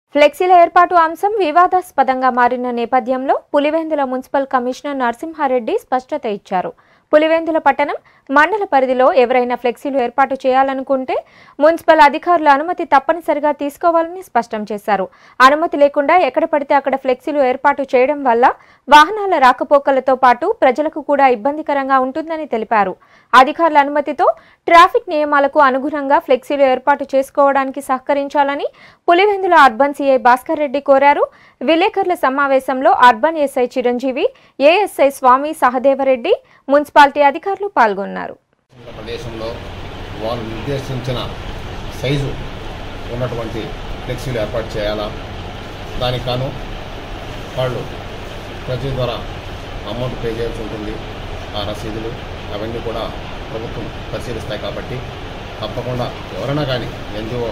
ఫ్లెక్సీల ఏర్పాటు అంశం వివాదాస్పదంగా మారిన నేపథ్యంలో పులివెందుల మున్సిపల్ కమిషనర్ నరసింహారెడ్డి స్పష్టత ఇచ్చారు పులివెందుల పట్టణం మండల పరిధిలో ఎవరైనా ఫ్లెక్సీలు ఏర్పాటు చేయాలనుకుంటే మున్సిపల్ అధికారుల అనుమతి తప్పనిసరిగా తీసుకోవాలని స్పష్టం చేశారు అనుమతి లేకుండా ఎక్కడ పడితే అక్కడ ఫ్లెక్సీలు ఏర్పాటు చేయడం వల్ల వాహనాల రాకపోకలతో పాటు ప్రజలకు కూడా ఇబ్బందికరంగా ఉంటుందని తెలిపారు అధికారుల అనుమతితో ట్రాఫిక్ నియమాలకు అనుగుణంగా ఫ్లెక్సీలు ఏర్పాటు చేసుకోవడానికి సహకరించాలని పులివెందుల అర్బన్ సీఐ భాస్కర్ రెడ్డి కోరారు విలేకరుల సమావేశంలో అర్బన్ ఎస్ఐ చిరంజీవి ఏఎస్ఐ స్వామి సహదేవరెడ్డి మున్సిపాలిటీ అధికారులు పాల్గొన్నారు ఉన్న ప్రదేశంలో వాళ్ళు నిర్దేశించిన సైజు ఉన్నటువంటి ఫ్లెక్సీలు ఏర్పాటు చేయాలా దానికి గాను వాళ్ళు ప్రజల ద్వారా అమౌంట్ పే చేయాల్సి ఉంటుంది ఆ రసీదులు అవన్నీ కూడా ప్రభుత్వం పరిశీలిస్తాయి కాబట్టి తప్పకుండా ఎవరైనా కానీ ఎన్జిఓ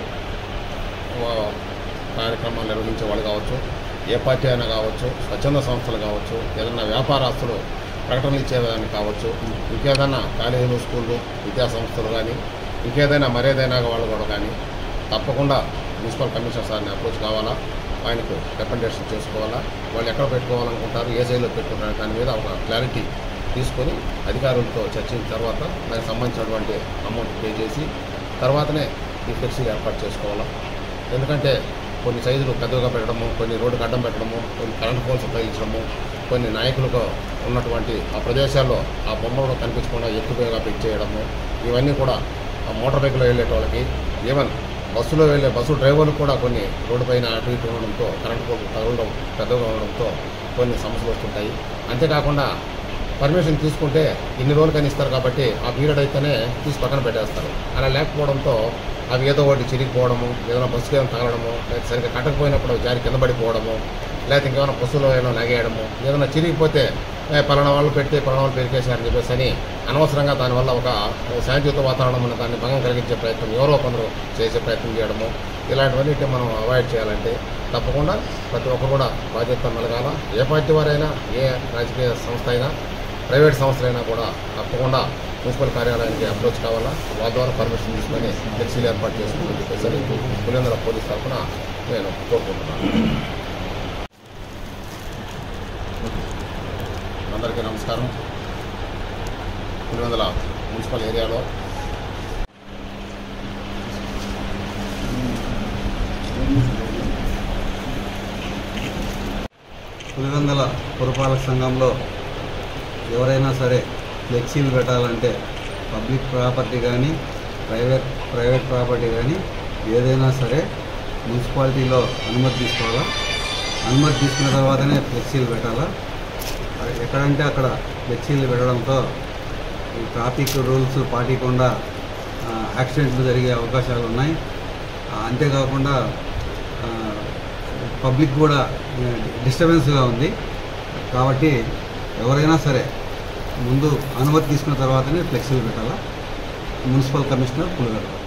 కార్యక్రమాలు నిర్వహించే వాళ్ళు కావచ్చు ఏ పార్టీ అయినా కావచ్చు స్వచ్ఛంద సంస్థలు కావచ్చు ఏదైనా వ్యాపారస్తులు ప్రకటనలు ఇచ్చేదాన్ని కావచ్చు ఇంకేదైనా కాలేజీలు స్కూళ్ళు విద్యా సంస్థలు కానీ ఇంకేదైనా మరేదైనా వాళ్ళు కూడా కానీ తప్పకుండా మున్సిపల్ కమిషనర్ సార్ని అప్రోచ్ కావాలా ఆయనకు రికమెండేషన్ చేసుకోవాలా వాళ్ళు ఎక్కడ పెట్టుకోవాలనుకుంటారు ఏ జైల్లో పెట్టుకుంటారు దాని మీద ఒక క్లారిటీ తీసుకొని అధికారులతో చర్చించిన తర్వాత దానికి సంబంధించినటువంటి అమౌంట్ పే చేసి తర్వాతనే ఈ ఫ్లెక్సీలు ఏర్పాటు చేసుకోవాలా ఎందుకంటే కొన్ని సైజులు పెద్దగా పెట్టడము కొన్ని రోడ్డుకు అడ్డం పెట్టడము కొన్ని కరెంట్ పోల్స్ ఉపయోగించడము కొన్ని నాయకులకు ఉన్నటువంటి ఆ ప్రదేశాల్లో ఆ బొమ్మలు కనిపించకుండా ఎక్కువగా పెట్టి చేయడము ఇవన్నీ కూడా ఆ మోటార్ బైక్లో వెళ్ళే వాళ్ళకి ఈవెన్ బస్సులో వెళ్ళే బస్సు డ్రైవర్లు కూడా కొన్ని రోడ్డు పైన అటు ఇటు ఉండడంతో కరెంట్ పోల్ తగలడం పెద్దగా ఉండడంతో కొన్ని సమస్యలు వస్తుంటాయి అంతేకాకుండా పర్మిషన్ తీసుకుంటే ఇన్ని రోజులకని ఇస్తారు కాబట్టి ఆ పీరియడ్ అయితేనే తీసి పక్కన పెట్టేస్తారు అలా లేకపోవడంతో అవి ఏదో ఒకటి చిరిగిపోవడము ఏదైనా బస్సుకి ఏమైనా తగలడము లేదా సరిగ్గా కట్టకపోయినప్పుడు జారి కింద పడిపోవడము లేకపోతే ఇంకేమైనా బస్సులో ఏమైనా లాగేయడము ఏదైనా చిరిగిపోతే "ఏ, పలానా వాళ్ళు పెడితే పలానా వాళ్ళు పెరికేశారని చెప్పేసి అని అనవసరంగా దానివల్ల ఒక శాంతియుత వాతావరణం ఉన్న దాన్ని భంగం కలిగించే ప్రయత్నం ఎవరో కొందరు చేసే ప్రయత్నం చేయడము ఇలాంటివన్నీ మనం అవాయిడ్ చేయాలంటే తప్పకుండా ప్రతి ఒక్కరు కూడా బాధ్యత మెలగాల ఏ పార్టీ వారైనా ఏ రాజకీయ సంస్థ అయినా ప్రైవేట్ సంస్థలైనా కూడా తప్పకుండా మున్సిపల్ కార్యాలయానికి అప్రోచ్ కావాలా వాళ్ళ ద్వారా పర్మిషన్ తీసుకొని ఫ్లెక్సీలు ఏర్పాటు చేసుకోమని చెప్పేసి పులివెందుల పోలీస్ తరఫున నేను కోరుకుంటున్నాను అందరికీ నమస్కారం పులివెందుల మున్సిపల్ ఏరియాలో పులివెందుల పురపాలక సంఘంలో ఎవరైనా సరే ఫ్లెక్సీలు పెట్టాలంటే పబ్లిక్ ప్రాపర్టీ కానీ ప్రైవేట్ ప్రైవేట్ ప్రాపర్టీ కానీ ఏదైనా సరే మున్సిపాలిటీలో అనుమతి తీసుకోవాలా అనుమతి తీసుకున్న తర్వాతనే ఫ్లెక్సీలు పెట్టాలా అది ఎక్కడంటే అక్కడ ఫ్లెక్సీలు పెట్టడంతో ఈ ట్రాఫిక్ రూల్స్ పాటికుండా ఆ, యాక్సిడెంట్లు జరిగే అవకాశాలు ఉన్నాయి ఆ, అంతేకాకుండా ఆ, పబ్లిక్ కూడా డిస్టర్బెన్స్గా ఉంది కాబట్టి ఎవరైనా సరే ముందు అనుమతి తీసుకున్న తర్వాతనే ఫ్లెక్సీలు పెట్టాలా మున్సిపల్ కమిషనర్ పులివెందుల